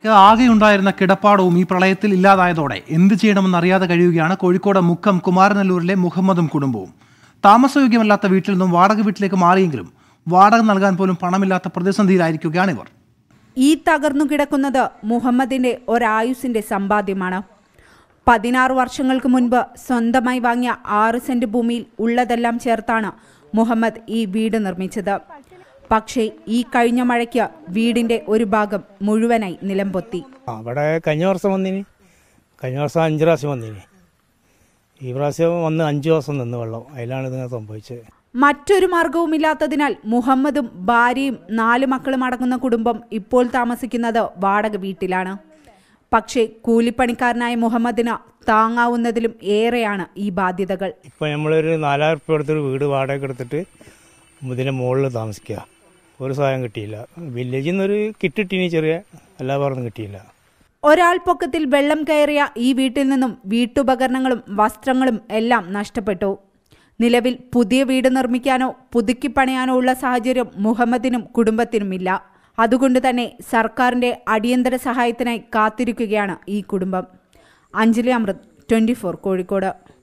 ആകെയുണ്ടായിരുന്ന കിടപ്പാടവും ഈ പ്രളയത്തിൽ ഇല്ലാതായതോടെ എന്ത് ചെയ്യണമെന്ന് അറിയാതെ കഴിയുകയാണ് കോഴിക്കോട് മുക്കം കുമാരനല്ലൂരിലെ മുഹമ്മദും കുടുംബവും താമസയോഗ്യമല്ലാത്ത വീട്ടിൽ നിന്നും വാടക വീട്ടിലേക്ക് മാറിയെങ്കിലും വാടക നൽകാൻ പോലും പണമില്ലാത്ത പ്രതിസന്ധിയിലായിരിക്കുകയാണ് ഇവർ ഈ തകർന്നു കിടക്കുന്നത് മുഹമ്മദിന്റെ ഒരായുസിന്റെ സമ്പാദ്യമാണ് പതിനാറ് വർഷങ്ങൾക്ക് മുൻപ് സ്വന്തമായി വാങ്ങിയ ആറ് സെന്റ് ഭൂമിയിൽ ഉള്ളതെല്ലാം ചേർത്താണ് മുഹമ്മദ് ഈ വീട് നിർമ്മിച്ചത് പക്ഷേ ഈ കഴിഞ്ഞ മഴയ്ക്ക് വീടിന്റെ ഒരു ഭാഗം മുഴുവനായി നിലംപൊത്തി അവിടെ കഴിഞ്ഞ വർഷം വന്നിന് കഴിഞ്ഞ വർഷം അഞ്ച് പ്രാവശ്യം വന്നിന് ഈ പ്രാവശ്യം വന്ന് അഞ്ച് ദിവസം നിന്ന് വെള്ളം അതിലാണ് ഇതിങ്ങനെ സംഭവിച്ചത് മറ്റൊരു മാർഗവുമില്ലാത്തതിനാൽ മുഹമ്മദും ഭാര്യയും നാല് മക്കളും അടങ്ങുന്ന കുടുംബം ഇപ്പോൾ താമസിക്കുന്നത് വാടക വീട്ടിലാണ് പക്ഷേ കൂലിപ്പണിക്കാരനായ മുഹമ്മദിന് താങ്ങാവുന്നതിലും ഏറെയാണ് ഈ ബാധ്യതകൾ ഇപ്പം നമ്മളൊരു നാലായിരം ഉറുപ്പ്യ എടുത്തൊരു വീട് വാടക എടുത്തിട്ട് ഇതിൻ്റെ മുകളിൽ താമസിക്കുക ഒരു സഹായം കിട്ടിയില്ല വില്ലേജിൽ നിന്നൊരു കിട്ടിട്ടിനി ചെറിയ എല്ലാ പറഞ്ഞും കിട്ടിയില്ല ഒരാൾ പൊക്കത്തിൽ വെള്ളം കയറിയ ഈ വീട്ടിൽ നിന്നും വീട്ടുപകരണങ്ങളും വസ്ത്രങ്ങളും എല്ലാം നഷ്ടപ്പെട്ടു നിലവിൽ പുതിയ വീട് നിർമ്മിക്കാനോ പുതുക്കി പണിയാനോ ഉള്ള സാഹചര്യം മുഹമ്മദിനും കുടുംബത്തിനുമില്ല അതുകൊണ്ട് തന്നെ സർക്കാരിന്റെ അടിയന്തര സഹായത്തിനായി കാത്തിരിക്കുകയാണ് ഈ കുടുംബം അഞ്ജലി അമൃത് ട്വന്റി കോഴിക്കോട്